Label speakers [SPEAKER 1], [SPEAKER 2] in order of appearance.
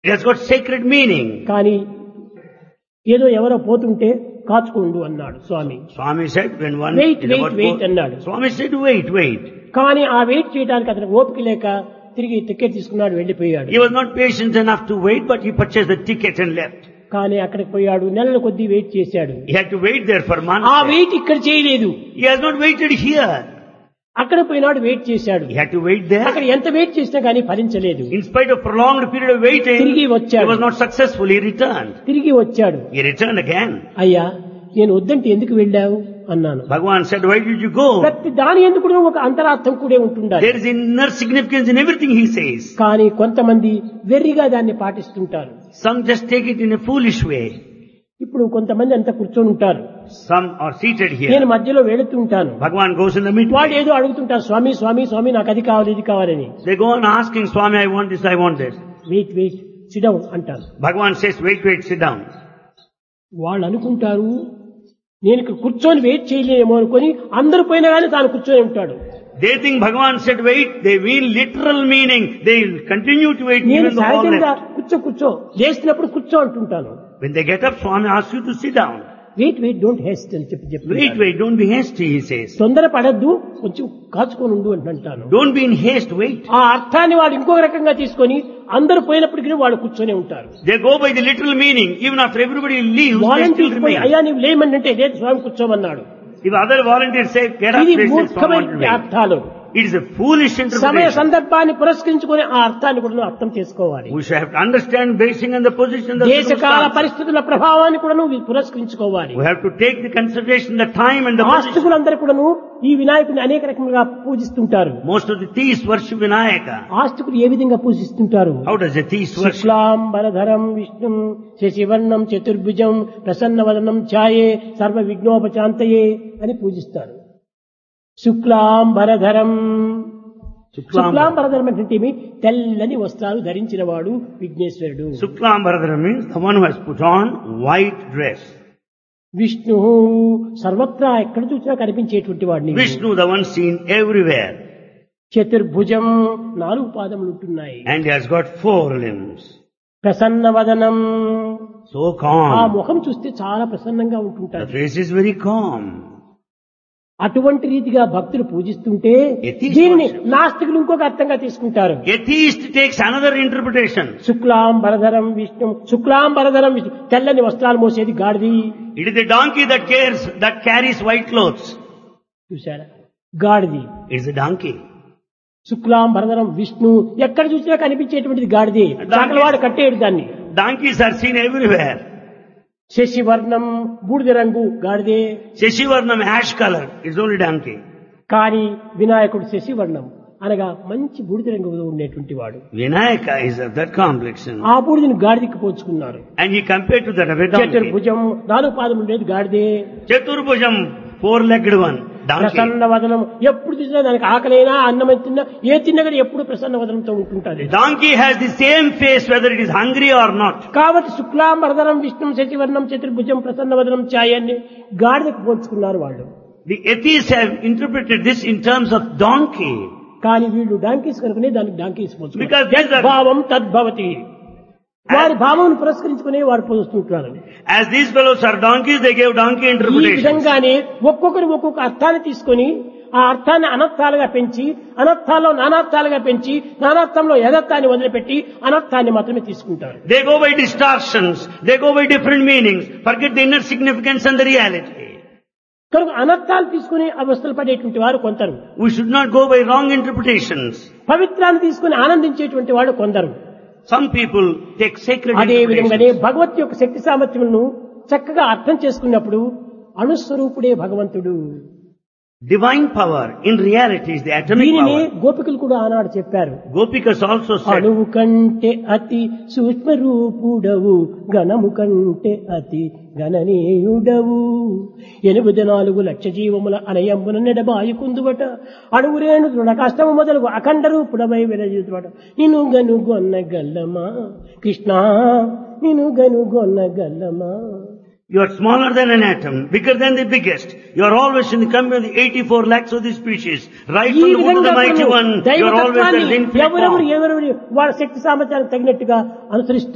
[SPEAKER 1] It has got sacred meaning.
[SPEAKER 2] కానీ ఏదో ఎవరో పోతుంటే కాచుకోండు అన్నాడు స్వామి
[SPEAKER 1] Swami said when one
[SPEAKER 2] Wait,
[SPEAKER 1] is
[SPEAKER 2] wait,
[SPEAKER 1] about
[SPEAKER 2] wait
[SPEAKER 1] to-
[SPEAKER 2] అన్నాడు.
[SPEAKER 1] Swami said wait, wait.
[SPEAKER 2] కానీ ఆ వెయిట్ చేయడానికి అతనికి ఓపిక లేక తిరిగి టికెట్ తీసుకున్నాడు వెళ్లిపోయాడు
[SPEAKER 1] He was not patient enough to wait, but he purchased the ticket and left.
[SPEAKER 2] కానీ అక్కడికి పోయాడు నెలల కొద్దీ వెయిట్ చేశాడు
[SPEAKER 1] He had to wait there for months.
[SPEAKER 2] ఆ వెయిట్ ఇక్కడ చేయలేదు
[SPEAKER 1] He has not waited here.
[SPEAKER 2] అక్కడ పోయినాడు వెయిట్ చేశాడు
[SPEAKER 1] He had to wait
[SPEAKER 2] అక్కడ
[SPEAKER 1] there.
[SPEAKER 2] ఎంత వెయిట్ చేసినా కానీ ఫలించలేదు
[SPEAKER 1] In spite of prolonged period of waiting,
[SPEAKER 2] తిరిగి
[SPEAKER 1] he
[SPEAKER 2] వచ్చాడు.
[SPEAKER 1] was not successful. He returned.
[SPEAKER 2] తిరిగి వచ్చాడు
[SPEAKER 1] He returned again.
[SPEAKER 2] అయ్యా నేను వద్దంటే ఎందుకు వెళ్ళావు అన్నాను
[SPEAKER 1] Bhagavan said, why did you go?
[SPEAKER 2] ప్రతి దాని ఎందుకు కూడా ఒక అంతరార్థం కూడా ఉంటుండాలి
[SPEAKER 1] There is inner significance in everything he says.
[SPEAKER 2] కానీ కొంతమంది వెర్రిగా దాన్ని పాటిస్తుంటారు
[SPEAKER 1] Some just take it in a foolish way.
[SPEAKER 2] ఇప్పుడు కొంతమంది అంతా కూర్చొని ఉంటారు
[SPEAKER 1] Some are seated
[SPEAKER 2] నేను
[SPEAKER 1] here.
[SPEAKER 2] మధ్యలో వెళుతుంటాను
[SPEAKER 1] Bhagavan goes in the
[SPEAKER 2] వాడు
[SPEAKER 1] middle.
[SPEAKER 2] ఏదో అడుగుతుంటారు స్వామి స్వామి స్వామి నాకు అది కావాలి ఇది కావాలని
[SPEAKER 1] They go on asking, Swami, I want this, I want this.
[SPEAKER 2] Wait wait sit down అంటారు
[SPEAKER 1] Bhagavan says, wait, wait, sit down.
[SPEAKER 2] వాళ్ళు అనుకుంటారు నేను ఇక్కడ కూర్చొని వెయిట్ చేయలేమో అనుకొని అందరు పోయినా కానీ తాను కూర్చొని ఉంటాడు
[SPEAKER 1] They think Bhagavan said wait, they mean literal meaning. They will continue to wait
[SPEAKER 2] నేను
[SPEAKER 1] even the whole
[SPEAKER 2] సహజంగా
[SPEAKER 1] night.
[SPEAKER 2] కూర్చో కూర్చో లేచినప్పుడు కూర్చో అంటుంటాను
[SPEAKER 1] When they get up, Swami asks you to sit down.
[SPEAKER 2] Wait wait don't haste అని చెప్పి చెప్పి
[SPEAKER 1] Wait, wait, don't be hasty, he says.
[SPEAKER 2] తొందర పడద్దు కొంచెం కాచుకొని ఉండు అని అంటాను
[SPEAKER 1] Don't be in haste, wait.
[SPEAKER 2] ఆ అర్థాన్ని వాడు ఇంకొక రకంగా తీసుకొని అందరు పోయినప్పటికీ వాడు కూర్చొని ఉంటారు
[SPEAKER 1] They go by the literal meaning. Even after everybody leaves, they
[SPEAKER 2] వాళ్ళని
[SPEAKER 1] still
[SPEAKER 2] తీసుకొని
[SPEAKER 1] remain.
[SPEAKER 2] అయ్యా నీవు లేమని అంటే లేదు స్వామి కూర్చోమన్నాడు
[SPEAKER 1] If other volunteers say, get up,
[SPEAKER 2] ఇది
[SPEAKER 1] they say, Swami,
[SPEAKER 2] మూర్ఖమైన
[SPEAKER 1] wait.
[SPEAKER 2] అర్థాలు
[SPEAKER 1] It is a foolish
[SPEAKER 2] సమయ
[SPEAKER 1] interpretation.
[SPEAKER 2] సందర్భాన్ని పురస్కరించుకొని ఆ అర్థాన్ని కూడా నువ్వు అర్థం చేసుకోవాలి
[SPEAKER 1] We should have to understand basing on the position of the
[SPEAKER 2] దేశకాల
[SPEAKER 1] circumstance.
[SPEAKER 2] పరిస్థితుల ప్రభావాన్ని కూడా నువ్వు పురస్కరించుకోవాలి
[SPEAKER 1] We have to take the consideration, the time and the position.
[SPEAKER 2] ఆస్తికులందరూ కూడాను ఈ వినాయకుడిని అనేక రకములుగా పూజిస్తుంటారు
[SPEAKER 1] Most of the thieves worship Vinayaka.
[SPEAKER 2] ఆస్తికులు ఏ విధంగా పూజిస్తుంటారు
[SPEAKER 1] How does a thief worship?
[SPEAKER 2] శుక్లాం వరధరం విష్ణుం శశివర్ణం చతుర్భుజం ప్రసన్నవదనం ఛాయే సర్వ విఘ్నోపశాంతయే అని పూజిస్తారు శుక్లాం వరధరం శుక్లాం
[SPEAKER 1] Shuklam
[SPEAKER 2] వరధరం అంటే ఏమి? తెల్లని వస్త్రాలు ధరించిన వాడు విఘ్నేశ్వరుడు
[SPEAKER 1] Shuklam Bharadra means the one who has put on white dress.
[SPEAKER 2] Vishnu సర్వత్రా ఎక్కడ చూసినా కనిపించేటువంటి వాడిని
[SPEAKER 1] Vishnu, the one seen everywhere.
[SPEAKER 2] చతుర్భుజం నాలుగు పాదములు ఉంటున్నాయి
[SPEAKER 1] And he has got four limbs.
[SPEAKER 2] Prasanna వదనం
[SPEAKER 1] So
[SPEAKER 2] ఆ
[SPEAKER 1] calm.
[SPEAKER 2] ముఖం చూస్తే చాలా ప్రసన్నంగా
[SPEAKER 1] The
[SPEAKER 2] ఉంటుంటారు
[SPEAKER 1] face is very calm.
[SPEAKER 2] అటువంటి రీతిగా భక్తులు పూజిస్తుంటే
[SPEAKER 1] Atheist
[SPEAKER 2] దీనిని
[SPEAKER 1] worship.
[SPEAKER 2] నాస్తికులు ఇంకొక అర్థంగా తీసుకుంటారు
[SPEAKER 1] Atheist takes another interpretation.
[SPEAKER 2] శుక్లాం బరధరం విష్ణు శుక్లాం బరధరం విష్ణు తెల్లని వస్త్రాలు మోసేది గాడిది
[SPEAKER 1] It is the donkey that cares, that carries white clothes.
[SPEAKER 2] చూసారా గాడిది
[SPEAKER 1] It is a donkey.
[SPEAKER 2] శుక్లాం బరధరం విష్ణు ఎక్కడ చూసినా కనిపించేటువంటిది గాడిది చాకలవాడు కట్టేడు దాన్ని
[SPEAKER 1] Donkeys are seen everywhere.
[SPEAKER 2] శశివర్ణం బూడిద రంగు గాడిదే
[SPEAKER 1] Sheshivarnam ash color is only donkey.
[SPEAKER 2] కానీ వినాయకుడు శశివర్ణం అనగా మంచి బూడిద రంగులో ఉండేటువంటి వాడు
[SPEAKER 1] Vinayaka is of that complexion.
[SPEAKER 2] ఆ బూడిదని గాడిదకి పోల్చుకున్నారు
[SPEAKER 1] And he compared to that of a donkey.
[SPEAKER 2] చతుర్భుజం నాలుగు పాదం ఉండేది గాడిదే
[SPEAKER 1] Chaturbhujam, four-legged one, donkey.
[SPEAKER 2] Prasanna వదనం ఎప్పుడు చూసినా దానికి ఆకలైనా అన్నం తిన్నా ఏ తిన్నా కూడా ఎప్పుడు Prasanna వదనంతో ఉంటుంటుంది
[SPEAKER 1] The donkey has the same face whether it is hungry or not.
[SPEAKER 2] కాబట్టి శుక్లాంబరధరం విష్ణు శశివర్ణం చతుర్భుజం ప్రసన్న వదనం ఛాయాన్ని గాడిదకు పోల్చుకున్నారు వాళ్ళు
[SPEAKER 1] The atheists have interpreted this in terms of donkey.
[SPEAKER 2] కానీ వీళ్ళు డాంకీస్ కనుకనే దానికి డాంకీస్ పోల్చుకున్నారు
[SPEAKER 1] Because these are-
[SPEAKER 2] భావం తద్భవతి వారి భావం పురస్కరించుకుని వారు పోల్చుకుంటున్నారు
[SPEAKER 1] As these fellows are donkeys, they gave donkey
[SPEAKER 2] ఈ
[SPEAKER 1] interpretations.
[SPEAKER 2] విధంగానే ఒక్కొక్కరు ఒక్కొక్క అర్థాన్ని తీసుకొని ఆ అర్థాన్ని అనర్థాలుగా పెంచి అనర్థాల్లో నానార్థాలుగా పెంచి నానార్థంలో యథార్థాన్ని వదిలిపెట్టి అనర్థాన్ని మాత్రమే తీసుకుంటారు
[SPEAKER 1] They go by distortions, they go by different meanings, forget the inner significance and the reality.
[SPEAKER 2] కనుక అనర్థాలు తీసుకుని అవస్థలు పడేటువంటి వారు కొందరు
[SPEAKER 1] We should not go by wrong interpretations.
[SPEAKER 2] పవిత్రాన్ని తీసుకుని ఆనందించేటువంటి వాడు కొందరు
[SPEAKER 1] Some people take sacred
[SPEAKER 2] అదే విధంగానే
[SPEAKER 1] interpretations.
[SPEAKER 2] భగవత్ యొక్క శక్తి సామర్థ్యములను చక్కగా అర్థం చేసుకున్నప్పుడు అణుస్వరూపుడే భగవంతుడు
[SPEAKER 1] Divine power in reality is the atomic
[SPEAKER 2] దీనిని
[SPEAKER 1] power.
[SPEAKER 2] గోపికలు కూడా ఆనాడు చెప్పారు
[SPEAKER 1] Gopikas also said,
[SPEAKER 2] అణువు కంటే అతి సూక్ష్మ రూపుడవు గణము కంటే అతి గణనీయుడవు ఎనిమిది నాలుగు లక్ష జీవముల అనయంబున నెడబాయి కుందువట అణువురేణు దృఢ కష్టము మొదలుగు అఖండ రూపుడవై విరజితువట నిన్ను గనుగొన్న గల్లమా కృష్ణ నిన్ను గనుగొన్న గల్లమా
[SPEAKER 1] You are smaller than an atom, bigger than the biggest. You are always in the company of the 84 lakhs of the species. Right
[SPEAKER 2] ఈ
[SPEAKER 1] from the wood of
[SPEAKER 2] విధంగా
[SPEAKER 1] the mighty one, you are always
[SPEAKER 2] దైవతత్వాన్ని
[SPEAKER 1] an infinite
[SPEAKER 2] ఎవరెవరు
[SPEAKER 1] form.
[SPEAKER 2] ఎవరెవరు వాళ్ళ శక్తి సామర్థ్యానికి తగినట్టుగా అనుసరిస్తూ